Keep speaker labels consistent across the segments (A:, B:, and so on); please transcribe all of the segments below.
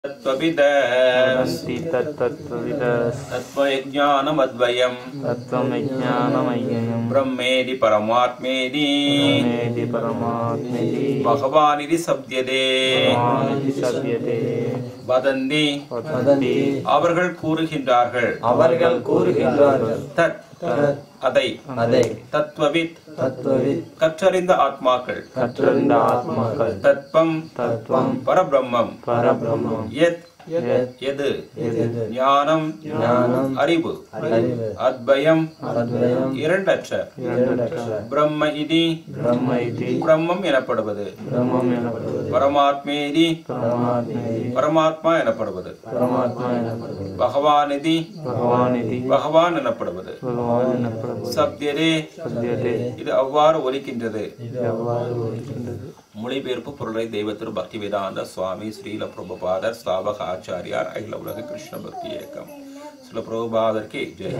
A: तत्त्वविद
B: अस्ति तत्तत्त्वविद
A: तत्त्वज्ञानमद्वयम्
B: तत्त्वविज्ञानमय्ययम्
A: ब्रह्मेदि परमात्मेदि
B: ब्रह्मेति परमात्मेति
A: भगवानिति सप्यते
B: भगवानिति सत्यते
A: वदन्ति
B: वदन्ति
A: அவர்கள் கூறுகின்றார்கள்
C: அவர்கள் கூறுகின்றார்கள்
A: தத் அதை
C: அதை
A: தத்துவவித்
C: தத்துவவித்
A: கற்றறிந்த ஆத்மாக்கள்
B: கற்றறிந்த ஆத்மாக்கள்
A: தத்வம்
B: தத்துவம்
A: பரபிரம்மம்
B: பரபிரம்மம்
A: யத்
B: யத்
A: எது
C: எது
A: ஞானம்
C: ஞானம்
A: அறிவு
C: அறிவு
A: அத்வயம்
C: அத்வயம்
A: இரண்டற்ற
C: இரண்டற்ற
A: பிரம்ம இதி
B: பிரம்ம இதி
A: பிரம்மம் எனப்படுவது
B: பிரம்மம் எனப்படுவது
A: பரமாத்மேதி
B: பரமாத்மேதி
A: பரமாத்மா எனப்படுவது
B: பரமாத்மா எனப்படுவது
A: பகவானிதி
B: பகவான் இதி
A: பகவான் எனப்படுவது
B: பகவான் எனப்படுவது
A: சப்தியரே
B: சத்தியதே
A: இது அவ்வாறு ஒலிக்கின்றது
B: இது எவ்வாறு ஒலிக்கின்றது
A: மொழிபெயர்ப்பு பொருளை தெய்வ திரு பக்தி வேதாந்த சுவாமி ஸ்ரீல பிரபுபாதர் ஸ்தாபக ஆச்சாரியார் அகில உலக கிருஷ்ண பக்தி இயக்கம் சில பிரபுபாதர்க்கு ஜெய்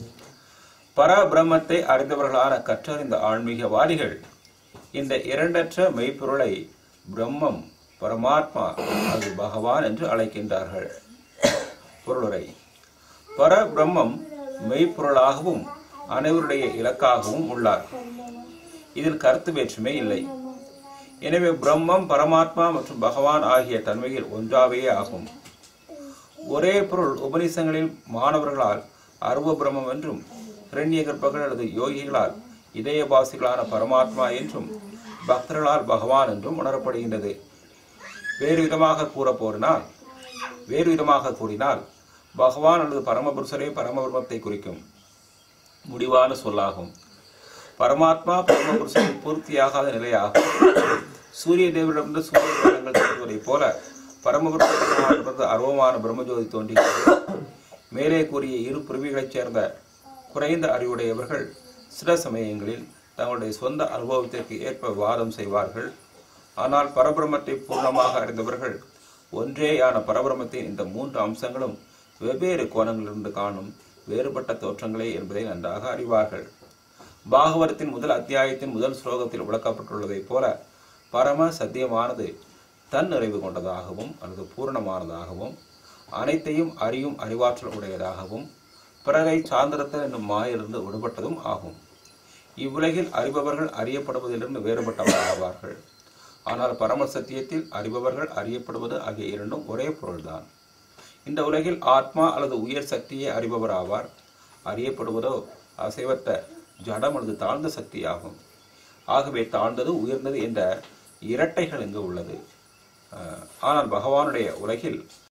A: பரபிரம்மத்தை அறிந்தவர்களான கற்றறிந்த ஆன்மீகவாதிகள் இந்த இரண்டற்ற மெய்ப்பொருளை பிரம்மம் பரமாத்மா அது பகவான் என்று அழைக்கின்றார்கள் பொருளுரை பரபிரம்மம் மெய்ப்பொருளாகவும் அனைவருடைய இலக்காகவும் உள்ளார் இதில் கருத்து வேற்றுமை இல்லை எனவே பிரம்மம் பரமாத்மா மற்றும் பகவான் ஆகிய தன்மையில் ஒன்றாவே ஆகும் ஒரே பொருள் உபநிஷங்களில் மாணவர்களால் அருவ பிரம்மம் என்றும் இரண்ய கற்பர்கள் அல்லது யோகிகளால் இதயபாசிகளான பரமாத்மா என்றும் பக்தர்களால் பகவான் என்றும் உணரப்படுகின்றது வேறு விதமாக கூற போரினால் வேறு விதமாக கூறினால் பகவான் அல்லது பரமபுருஷரே பரமபிரமத்தை குறிக்கும் முடிவான சொல்லாகும் பரமாத்மா பரமபுருஷனின் பூர்த்தியாகாத நிலையாகும் சூரிய தேவரிடமிருந்து சூரிய கிரகங்கள் தோன்றுவதைப் போல பரமபுருஷனிடமிருந்து அருவமான பிரம்மஜோதி தோன்றுகிறது மேலே கூறிய இரு பிரிவுகளைச் சேர்ந்த குறைந்த அறிவுடையவர்கள் சில சமயங்களில் தங்களுடைய சொந்த அனுபவத்திற்கு ஏற்ப வாதம் செய்வார்கள் ஆனால் பரபிரமத்தை பூர்ணமாக அறிந்தவர்கள் ஒன்றேயான பரபிரமத்தின் இந்த மூன்று அம்சங்களும் வெவ்வேறு கோணங்களிலிருந்து காணும் வேறுபட்ட தோற்றங்களே என்பதை நன்றாக அறிவார்கள் பாகவதத்தின் முதல் அத்தியாயத்தின் முதல் ஸ்லோகத்தில் விளக்கப்பட்டுள்ளதைப் போல பரம சத்தியமானது தன் நிறைவு கொண்டதாகவும் அல்லது பூரணமானதாகவும் அனைத்தையும் அறியும் அறிவாற்றல் உடையதாகவும் பிறரை சார்ந்திருத்தல் என்னும் மாயிலிருந்து விடுபட்டதும் ஆகும் இவ்வுலகில் அறிபவர்கள் அறியப்படுவதிலிருந்து வேறுபட்டவர் ஆவார்கள் ஆனால் பரம சத்தியத்தில் அறிபவர்கள் அறியப்படுவது ஆகிய இரண்டும் ஒரே பொருள்தான் இந்த உலகில் ஆத்மா அல்லது உயர் சக்தியை அறிபவர் ஆவார் அறியப்படுவதோ அசைவற்ற ஜடம் அல்லது தாழ்ந்த சக்தியாகும் ஆகவே தாழ்ந்தது உயர்ந்தது என்ற இரட்டைகள் இங்கு உள்ளது அஹ், ஆனால் பகவானுடைய உலகில்